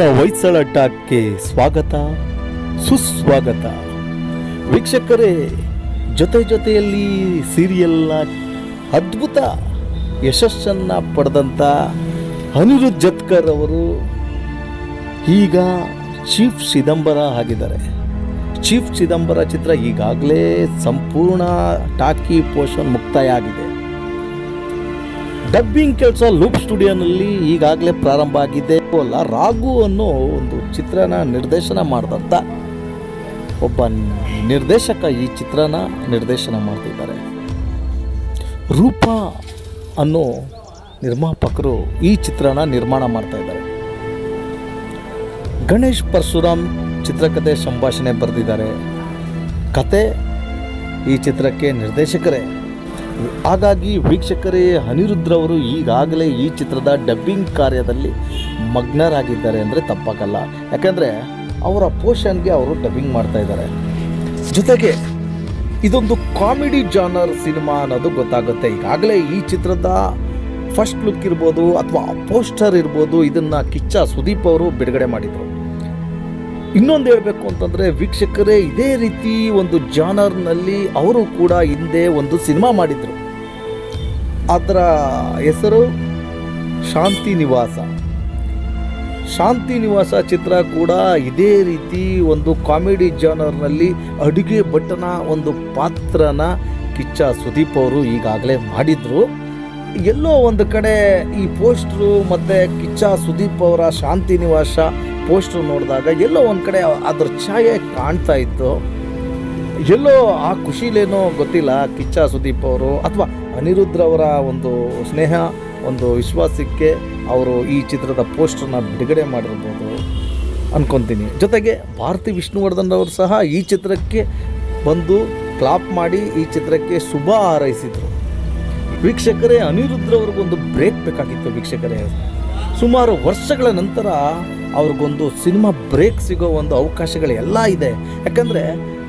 ನನ್ನ ಹೊಯ್ಸಳ ಟಾಕ್ಗೆ ಸ್ವಾಗತ ಸುಸ್ವಾಗತ ವೀಕ್ಷಕರೇ ಜೊತೆ ಜೊತೆಯಲ್ಲಿ ಸೀರಿಯಲ್ನ ಅದ್ಭುತ ಯಶಸ್ಸನ್ನು ಪಡೆದಂಥ ಅನಿರುದ್ಧ್ ಜತ್ಕರ್ ಅವರು ಈಗ ಚೀಫ್ ಚಿದಂಬರ ಆಗಿದ್ದಾರೆ ಚೀಫ್ ಚಿದಂಬರ ಚಿತ್ರ ಈಗಾಗಲೇ ಸಂಪೂರ್ಣ ಟಾಕಿ ಪೋಷನ್ ಮುಕ್ತಾಯ ಆಗಿದೆ ಡಬ್ಬಿಂಗ್ ಕೆಲಸ ಲೂಪ್ ಸ್ಟುಡಿಯೋನಲ್ಲಿ ಈಗಾಗಲೇ ಪ್ರಾರಂಭ ಆಗಿದೆ ಅಲ್ಲ ರಾಘು ಅನ್ನೋ ಒಂದು ಚಿತ್ರನ ನಿರ್ದೇಶನ ಮಾಡಿದಂಥ ಒಬ್ಬ ನಿರ್ದೇಶಕ ಈ ಚಿತ್ರನ ನಿರ್ದೇಶನ ಮಾಡ್ತಿದ್ದಾರೆ ರೂಪ ಅನ್ನೋ ನಿರ್ಮಾಪಕರು ಈ ಚಿತ್ರನ ನಿರ್ಮಾಣ ಮಾಡ್ತಾ ಇದ್ದಾರೆ ಗಣೇಶ್ ಪರಶುರಾಮ್ ಚಿತ್ರಕಥೆ ಸಂಭಾಷಣೆ ಬರೆದಿದ್ದಾರೆ ಕತೆ ಈ ಚಿತ್ರಕ್ಕೆ ನಿರ್ದೇಶಕರೇ ಹಾಗಾಗಿ ವೀಕ್ಷಕರೇ ಅನಿರುದ್ರವರು ಈಗಾಗಲೇ ಈ ಚಿತ್ರದ ಡಬ್ಬಿಂಗ್ ಕಾರ್ಯದಲ್ಲಿ ಮಗ್ನರಾಗಿದ್ದಾರೆ ಅಂದರೆ ತಪ್ಪಾಗಲ್ಲ ಯಾಕಂದರೆ ಅವರ ಪೋಷನ್ಗೆ ಅವರು ಡಬ್ಬಿಂಗ್ ಮಾಡ್ತಾ ಇದ್ದಾರೆ ಜೊತೆಗೆ ಇದೊಂದು ಕಾಮಿಡಿ ಜಾನರ್ ಸಿನಿಮಾ ಅನ್ನೋದು ಗೊತ್ತಾಗುತ್ತೆ ಈಗಾಗಲೇ ಈ ಚಿತ್ರದ ಫಸ್ಟ್ ಲುಕ್ ಇರ್ಬೋದು ಅಥವಾ ಪೋಸ್ಟರ್ ಇರ್ಬೋದು ಇದನ್ನು ಕಿಚ್ಚ ಸುದೀಪ್ ಅವರು ಬಿಡುಗಡೆ ಮಾಡಿದರು ಇನ್ನೊಂದು ಹೇಳಬೇಕು ಅಂತಂದರೆ ವೀಕ್ಷಕರೇ ಇದೇ ರೀತಿ ಒಂದು ಜಾನರ್ನಲ್ಲಿ ಅವರು ಕೂಡ ಹಿಂದೆ ಒಂದು ಸಿನಿಮಾ ಮಾಡಿದರು ಅದರ ಹೆಸರು ಶಾಂತಿ ನಿವಾಸ ಶಾಂತಿ ನಿವಾಸ ಚಿತ್ರ ಕೂಡ ಇದೇ ರೀತಿ ಒಂದು ಕಾಮಿಡಿ ಜಾನರ್ನಲ್ಲಿ ಅಡುಗೆ ಭಟ್ಟನ ಒಂದು ಪಾತ್ರನ ಕಿಚ್ಚ ಸುದೀಪ್ ಅವರು ಈಗಾಗಲೇ ಮಾಡಿದರು ಎಲ್ಲೋ ಒಂದು ಕಡೆ ಈ ಪೋಸ್ಟ್ರು ಮತ್ತು ಕಿಚ್ಚ ಸುದೀಪ್ ಅವರ ಶಾಂತಿ ನಿವಾಸ ಪೋಸ್ಟ್ರು ನೋಡಿದಾಗ ಎಲ್ಲೋ ಒಂದು ಕಡೆ ಅದ್ರ ಛಾಯೆ ಕಾಣ್ತಾ ಇತ್ತು ಎಲ್ಲೋ ಆ ಖುಷಿಲೇನೋ ಗೊತ್ತಿಲ್ಲ ಕಿಚ್ಚ ಸುದೀಪ್ ಅವರು ಅಥವಾ ಅನಿರುದ್ರವರ ಒಂದು ಸ್ನೇಹ ಒಂದು ವಿಶ್ವಾಸಕ್ಕೆ ಅವರು ಈ ಚಿತ್ರದ ಪೋಸ್ಟರ್ನ ಬಿಡುಗಡೆ ಮಾಡಿರ್ಬೋದು ಅನ್ಕೊತೀನಿ ಜೊತೆಗೆ ಭಾರತಿ ವಿಷ್ಣುವರ್ಧನ್ ಅವರು ಸಹ ಈ ಚಿತ್ರಕ್ಕೆ ಬಂದು ಕ್ಲಾಪ್ ಮಾಡಿ ಈ ಚಿತ್ರಕ್ಕೆ ಶುಭ ಹಾರೈಸಿದರು ವೀಕ್ಷಕರೇ ಅನಿರುದ್ರವ್ರಿಗೊಂದು ಬ್ರೇಕ್ ಬೇಕಾಗಿತ್ತು ವೀಕ್ಷಕರೇ ಸುಮಾರು ವರ್ಷಗಳ ನಂತರ ಅವ್ರಿಗೊಂದು ಸಿನಿಮಾ ಬ್ರೇಕ್ ಸಿಗೋ ಒಂದು ಅವಕಾಶಗಳು ಎಲ್ಲ ಇದೆ ಯಾಕಂದರೆ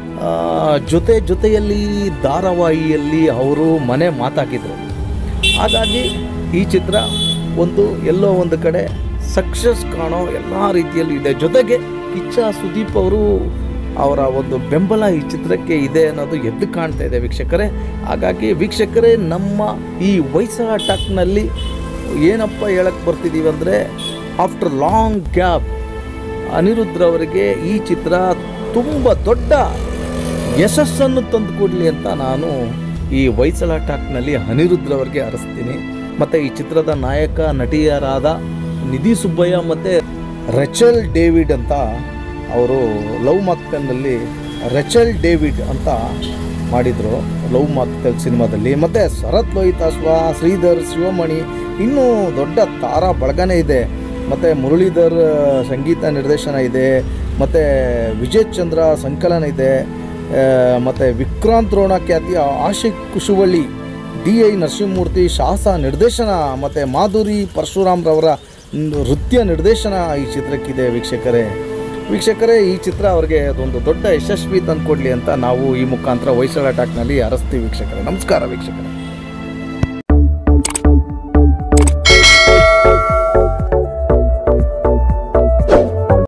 ಜೊತೆ ಜೊತೆಯಲ್ಲಿ ಧಾರಾವಾಹಿಯಲ್ಲಿ ಅವರು ಮನೆ ಮಾತಾಕಿದ್ರು ಹಾಗಾಗಿ ಈ ಚಿತ್ರ ಒಂದು ಎಲ್ಲೋ ಒಂದು ಕಡೆ ಸಕ್ಸಸ್ ಕಾಣೋ ಎಲ್ಲ ರೀತಿಯಲ್ಲೂ ಇದೆ ಜೊತೆಗೆ ಕಿಚ್ಚ ಸುದೀಪ್ ಅವರು ಅವರ ಒಂದು ಬೆಂಬಲ ಈ ಚಿತ್ರಕ್ಕೆ ಇದೆ ಅನ್ನೋದು ಎದ್ದು ಕಾಣ್ತಾ ಇದೆ ವೀಕ್ಷಕರೇ ಹಾಗಾಗಿ ವೀಕ್ಷಕರೇ ನಮ್ಮ ಈ ಹೊಯ್ಸಳ ಟಾಕ್ನಲ್ಲಿ ಏನಪ್ಪ ಹೇಳಕ್ಕೆ ಬರ್ತಿದ್ದೀವಿ ಅಂದರೆ ಆಫ್ಟರ್ ಲಾಂಗ್ ಗ್ಯಾಪ್ ಅನಿರುದ್ರವರಿಗೆ ಈ ಚಿತ್ರ ತುಂಬ ದೊಡ್ಡ ಯಶಸ್ಸನ್ನು ತಂದುಕೊಡ್ಲಿ ಅಂತ ನಾನು ಈ ಹೊಯ್ಸಳ ಟಾಕ್ನಲ್ಲಿ ಅನಿರುದ್ರವರಿಗೆ ಹರಿಸ್ತೀನಿ ಮತ್ತು ಈ ಚಿತ್ರದ ನಾಯಕ ನಟಿಯರಾದ ನಿಧಿ ಸುಬ್ಬಯ್ಯ ಮತ್ತು ರೆಚಲ್ ಡೇವಿಡ್ ಅಂತ ಅವರು ಲವ್ ಮಾಕ್ಟೆಲ್ನಲ್ಲಿ ರೆಚಲ್ ಡೇವಿಡ್ ಅಂತ ಮಾಡಿದರು ಲವ್ ಮಾಕ್ಟೆಲ್ ಸಿನಿಮಾದಲ್ಲಿ ಮತ್ತು ಶರತ್ ಲೋಹಿತಾಶ್ವ ಶ್ರೀಧರ್ ಶಿವಮಣಿ ಇನ್ನೂ ದೊಡ್ಡ ತಾರಾ ಬಳಗನೇ ಇದೆ ಮತ್ತು ಮುರಳೀಧರ್ ಸಂಗೀತ ನಿರ್ದೇಶನ ಇದೆ ಮತ್ತು ವಿಜಯ್ ಚಂದ್ರ ಸಂಕಲನ ಇದೆ ಮತ್ತು ವಿಕ್ರಾಂತ್ ರೋಣ ಖ್ಯಾತಿಯ ಆಶಿಕ್ ಕುಶುವಳ್ಳಿ ಡಿ ಐ ನರಸಿಂಹಮೂರ್ತಿ ಶಾಸ ನಿರ್ದೇಶನ ಮತ್ತು ಮಾಧುರಿ ಪರಶುರಾಮ್ರವರ ನೃತ್ಯ ನಿರ್ದೇಶನ ಈ ಚಿತ್ರಕ್ಕಿದೆ ವೀಕ್ಷಕರೇ ವೀಕ್ಷಕರೇ ಈ ಚಿತ್ರ ಅವರಿಗೆ ಅದೊಂದು ದೊಡ್ಡ ಯಶಸ್ವಿ ತಂದುಕೊಡ್ಲಿ ಅಂತ ನಾವು ಈ ಮುಖಾಂತರ ಹೊಯ್ಸಳ ಟಾಕ್ನಲ್ಲಿ ಹರಸ್ತೀವಿ ವೀಕ್ಷಕರೇ ನಮಸ್ಕಾರ ವೀಕ್ಷಕರೇ